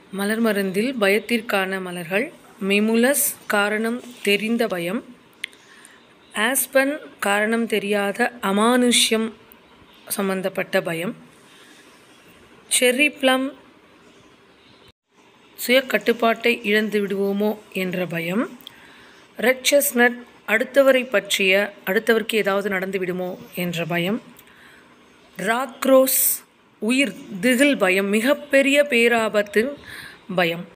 மலர் மருந்தில் பயத்திற்கான மலர்கள் மிமுலஸ் காரணம் தெரிந்த பயம் ஆஸ்பன் காரணம் தெரியாத அமானுஷ்யம் சம்பந்தப்பட்ட பயம் செர்ரி ப்ளம் சுய கட்டுப்பாட்டை இழந்து விடுவோமோ என்ற பயம் ரெட் செஸ்னட் அடுத்தவரை பற்றிய அடுத்தவருக்கு ஏதாவது நடந்து விடுமோ என்ற பயம் ராக்ரோஸ் உயிர் திகில் பயம் மிகப்பெரிய பேராபத்தின் பயம்